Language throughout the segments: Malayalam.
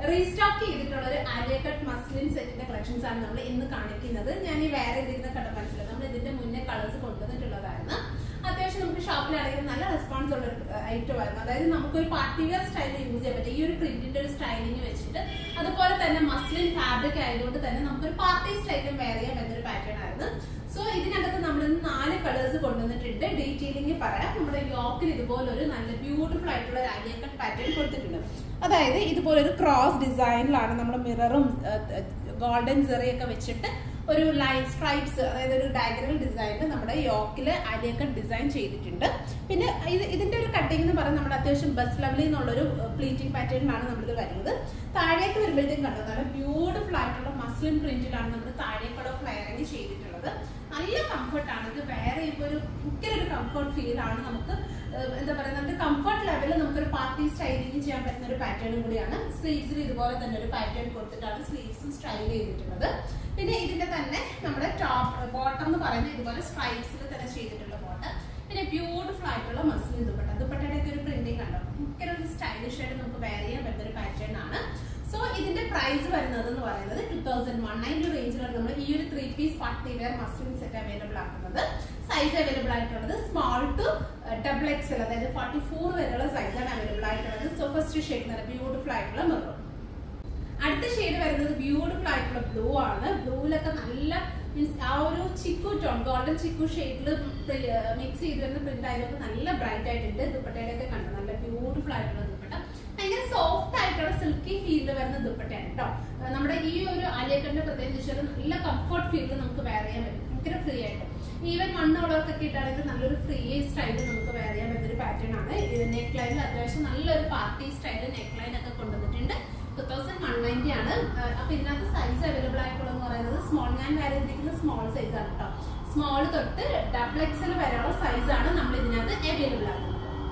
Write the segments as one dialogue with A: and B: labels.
A: റീസ്റ്റോക്ക് ചെയ്തിട്ടുള്ള ഒരു ആലിയ കട്ട് മസ്ലിൻ സെറ്റിന്റെ കളക്ഷൻസ് ആണ് നമ്മൾ ഇന്ന് കാണിക്കുന്നത് ഞാൻ ഈ വേറെ ഇരിക്കുന്ന കട മനസ്സിലായി നമ്മൾ ഇതിന്റെ മുന്നേ കളേഴ്സ് കൊണ്ടുവന്നിട്ടുള്ളതായിരുന്നു അത്യാവശ്യം നമുക്ക് ഷോപ്പിലാണെങ്കിലും നല്ല റെസ്പോൺസ് ഉള്ള ഒരു ഐറ്റം ആയിരുന്നു അതായത് നമുക്കൊരു പാർട്ടി വെയർ സ്റ്റൈലിൽ യൂസ് ചെയ്യാൻ പറ്റും ഈ ഒരു പ്രിന്റിന്റെ ഒരു സ്റ്റൈലിങ് വെച്ചിട്ട് അതുപോലെ തന്നെ മസ്ലിൻ ഫാബ്രിക് ആയതുകൊണ്ട് തന്നെ നമുക്കൊരു പാർട്ടി സ്റ്റൈലും വെയർ ചെയ്യാൻ പറ്റുന്ന ഒരു പാറ്റേൺ ആയിരുന്നു സോ ഇതിനകത്ത് നമ്മൾ ഇന്ന് നാല് കളേഴ്സ് കൊണ്ടുവന്നിട്ടുണ്ട് ഡീറ്റെയിലിംഗ് പറയാം നമ്മുടെ യോക്കിൽ ഇതുപോലൊരു നല്ല ബ്യൂട്ടിഫുൾ ആയിട്ടുള്ള ഒരു ആലിയ കട്ട് പാറ്റേൺ കൊടുത്തിട്ടുണ്ട് അതായത് ഇതുപോലൊരു ക്രോസ് ഡിസൈനിലാണ് നമ്മൾ മിററും ഗോൾഡൻ സെറിയൊക്കെ വെച്ചിട്ട് ഒരു ലൈൻ സ്ട്രൈപ്സ് അതായത് ഒരു ഡയഗ്രൽ ഡിസൈനിൽ നമ്മുടെ യോക്കില് ആലിയ കട്ട് ഡിസൈൻ ചെയ്തിട്ടുണ്ട് പിന്നെ ഇത് ഇതിന്റെ ഒരു കട്ടിംഗ് എന്ന് പറയുന്നത് നമ്മുടെ അത്യാവശ്യം ബസ് ലെവലിൽ നിന്നുള്ളൊരു പ്ലീറ്റിംഗ് പാറ്റേണിലാണ് നമ്മളിത് വരുന്നത് താഴേക്ക് വരുമ്പോഴത്തേക്കും കണ്ടത് നല്ല ബ്യൂട്ടിഫുൾ ആയിട്ടുള്ള മസ്ലിൻ പ്രിന്റിലാണ് നമ്മൾ താഴേക്കുള്ള ഫ്ലയറിങ് ചെയ്തിട്ടുള്ളത് നല്ല കംഫർട്ടാണ് ഇത് വേറെ ഇപ്പോൾ ഒരു ഭയങ്കര ഒരു കംഫർട്ട് ഫീൽ ആണ് നമുക്ക് എന്താ പറയുക നമ്മുടെ കംഫർട്ട് ലെവലിൽ നമുക്കൊരു പാർട്ടി സ്റ്റൈലിംഗ് ചെയ്യാൻ പറ്റുന്ന ഒരു പാറ്റേണും കൂടിയാണ് സ്ലീവ്സിൽ ഇതുപോലെ തന്നെ ഒരു പാറ്റേൺ കൊടുത്തിട്ടാണ് സ്ലീവ്സും സ്റ്റൈൽ ചെയ്തിട്ടുള്ളത് പിന്നെ ഇതിന്റെ തന്നെ നമ്മുടെ ടോപ്പ് ബോട്ടം എന്ന് പറയുന്നത് ഇതുപോലെ സ്ട്രൈപ്സിൽ തന്നെ ചെയ്തിട്ടുള്ള ബോട്ടം പിന്നെ ബ്യൂട്ടിഫുൾ ആയിട്ടുള്ള മസ്ലിൻ ദുപ്പട്ട ദുപ്പട്ടയുടെ ഒക്കെ ഒരു പ്രിന്റിംഗ് കണ്ടോ ഭയങ്കര ഒരു സ്റ്റൈലിഷ് ആയിട്ട് നമുക്ക് വെയർ ചെയ്യാൻ പറ്റുന്ന ഒരു പാറ്റേൺ ആണ് സോ ഇതിന്റെ പ്രൈസ് വരുന്നത് എന്ന് പറയുന്നത് ടു തൗസൻഡ് വൺ നയൻറ്റി റേഞ്ചിലാണ് നമ്മൾ ഈ ഒരു three piece party wear muslin set available ആക്കുന്നത് സൈസ് അവൈലബിൾ ആയിട്ടുള്ളത് സ്മോൾ ടു ഡബിൾ എക്സൽ അതായത് ഫോർട്ടി ഫോർ വരെയുള്ള സൈസാണ് അവൈലബിൾ ആയിട്ടുള്ളത് സോ ഫസ്റ്റ് ഷെയ്ഡ് നല്ല ബ്യൂട്ടിഫുൾ ആയിട്ടുള്ള മെറൂൺ അടുത്ത ഷെയ്ഡ് വരുന്നത് ബ്യൂട്ടിഫുൾ ആയിട്ടുള്ള ബ്ലൂ ആണ് ബ്ലൂവിലൊക്കെ നല്ല മീൻസ് ആ ഒരു ചിക്കു ടോൺ ഗോൾഡൻ ചിക്കു ഷെയ്ഡിൽ മിക്സ് ചെയ്ത് വരുന്ന പ്രിന്റ് ആയതൊക്കെ നല്ല ബ്രൈറ്റ് ആയിട്ടുണ്ട് ദുപ്പട്ടയുടെ ഒക്കെ കണ്ടു നല്ല ബ്യൂട്ടിഫുൾ ആയിട്ടുള്ള ദുപ്പട്ട ഭയങ്കര സോഫ്റ്റ് ആയിട്ടുള്ള സിൽക്കി ഫീലിൽ വരുന്ന ദുപ്പട്ടയാണ് കേട്ടോ നമ്മുടെ ഈ ഒരു അലിയക്കന്റെ പ്രത്യേകം വെച്ചാൽ നല്ല കംഫർട്ട് ഫീലിൽ നമുക്ക് വെയർ ചെയ്യാൻ പറ്റും ഭയങ്കര ഫ്രീ ആയിട്ട് ഈവൻ മണ്ണുള്ളവർക്കൊക്കെ ഇട്ടാണെങ്കിൽ നല്ലൊരു ഫ്രീ സ്റ്റൈലിൽ നമുക്ക് വെയർ ചെയ്യാൻ പറ്റുന്ന ഒരു പാറ്റേൺ ആണ് നെക്ക് ലൈനിൽ അത്യാവശ്യം നല്ലൊരു പാർട്ടി സ്റ്റൈലിൽ നെക്ക് ലൈൻ ഒക്കെ കൊണ്ടുവന്നിട്ടുണ്ട് ടു തൗസൻഡ് വൺ നയൻറ്റി ആണ് അപ്പൊ ഇതിനകത്ത് സൈസ് അവൈലബിൾ ആയിട്ടുള്ളതെന്ന് പറയുന്നത് സ്മോൾ ഞാൻ വേറെ ചെയ്തിരിക്കുന്ന സ്മോൾ സൈസ് ആണ് കേട്ടോ സ്മോൾ തൊട്ട് ഡബിൾ എക്സൽ വരെയുള്ള സൈസ് ആണ് നമ്മൾ ഇതിനകത്ത് അവൈലബിൾ ആക്കുന്നത്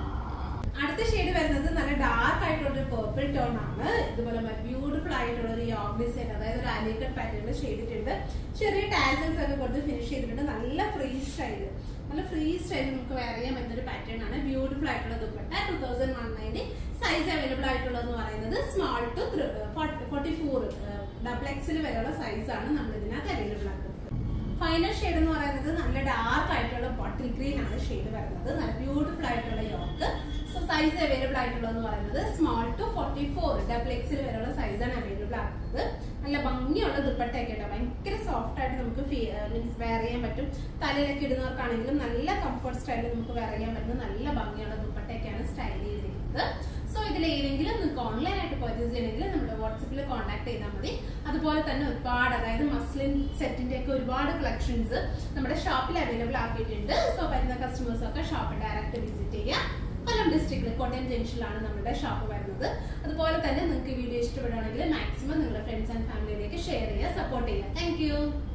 A: അടുത്ത ഷെയ്ഡ് വരുന്നത് നല്ല ഡാർക്ക് ആയിട്ടുള്ള ഒരു പേർപ്പിൾ ടോൺ ആണ് ഇതുപോലെ ബ്യൂട്ടിഫുൾ ആയിട്ടുള്ള ഒരു യോഗ് ഡിസൈൻ അതായത് ഒരു അലിക്കൺ പാറ്റേണിൽ ചെയ്തിട്ടുണ്ട് ചെറിയ ടാസൽസ് ഒക്കെ കൊടുത്ത് ഫിനിഷ് ചെയ്തിട്ടുണ്ട് നല്ല ഫ്രീ സ്റ്റൈല് നല്ല ഫ്രീ സ്റ്റൈൽ നമുക്ക് വെയർ ചെയ്യാൻ പറ്റുന്ന ഒരു പാറ്റേൺ ആണ് ബ്യൂട്ടിഫുൾ ആയിട്ടുള്ള dupatta two thousand one ninety size available ആയിട്ടുള്ളതെന്ന് പറയുന്നത് small to forty four double XL വരെയുള്ള സൈസ് ആണ് നമ്മൾ ഇതിനകത്ത് അവൈലബിൾ ആക്കുന്നത് ഫൈനൽ ഷെയ്ഡ് എന്ന് പറയുന്നത് നല്ല ഡാർക്ക് ആയിട്ടുള്ള ബോട്ടിൽ ഗ്രീൻ ആണ് ഷെയ്ഡ് വരുന്നത് നല്ല ബ്യൂട്ടിഫുൾ ആയിട്ടുള്ള യോക്ക് സോ സൈസ് അവൈലബിൾ ആയിട്ടുള്ളതെന്ന് പറയുന്നത് small to forty four double XL വരെയുള്ള സൈസാണ് അവൈലബിൾ ആക്കുന്നത് നല്ല ഭംഗിയുള്ള ദുപ്പട്ടയൊക്കെ ഉണ്ട് ഭയങ്കര സോഫ്റ്റ് ആയിട്ട് നമുക്ക് മീൻസ് വെയർ ചെയ്യാൻ പറ്റും തലയിലൊക്കെ ഇടുന്നവർക്കാണെങ്കിലും നല്ല കംഫർട്ട് സ്റ്റൈലിൽ നമുക്ക് വെയർ ചെയ്യാൻ പറ്റുന്ന നല്ല ഭംഗിയുള്ള ദുപ്പട്ടയൊക്കെയാണ് സ്റ്റൈൽ ചെയ്തിരിക്കുന്നത് സോ ഇതിൽ ഏതെങ്കിലും നിങ്ങൾക്ക് ഓൺലൈൻ ആയിട്ട് പർച്ചേസ് ചെയ്യണമെങ്കിൽ നമ്മുടെ വാട്സപ്പിൽ കോൺടാക്ട് ചെയ്താൽ മതി അതുപോലെ തന്നെ ഒരുപാട് അതായത് മസ്ലിൻ സെറ്റിന്റെ ഒക്കെ ഒരുപാട് കളക്ഷൻസ് നമ്മുടെ ഷോപ്പിൽ അവൈലബിൾ ആക്കിയിട്ടുണ്ട് സോ വരുന്ന കസ്റ്റമേഴ്സ് ഒക്കെ ഷോപ്പ് ഡയറക്റ്റ് വിസിറ്റ് ചെയ്യുക കൊല്ലം ഡിസ്ട്രിക്റ്റിൽ കോട്ടയം ജംഗ്ഷനിലാണ് നമ്മുടെ ഷോപ്പ് വരുന്നത് അതുപോലെ തന്നെ നിങ്ങൾക്ക് വീഡിയോ ഇഷ്ടപ്പെടുകയാണെങ്കിൽ മാക്സിമം നിങ്ങളുടെ ഫ്രണ്ട്സ് ആൻഡ് ഫാമിലിയിലേക്ക് ഷെയർ ചെയ്യുക സപ്പോർട്ട് ചെയ്യുക താങ്ക്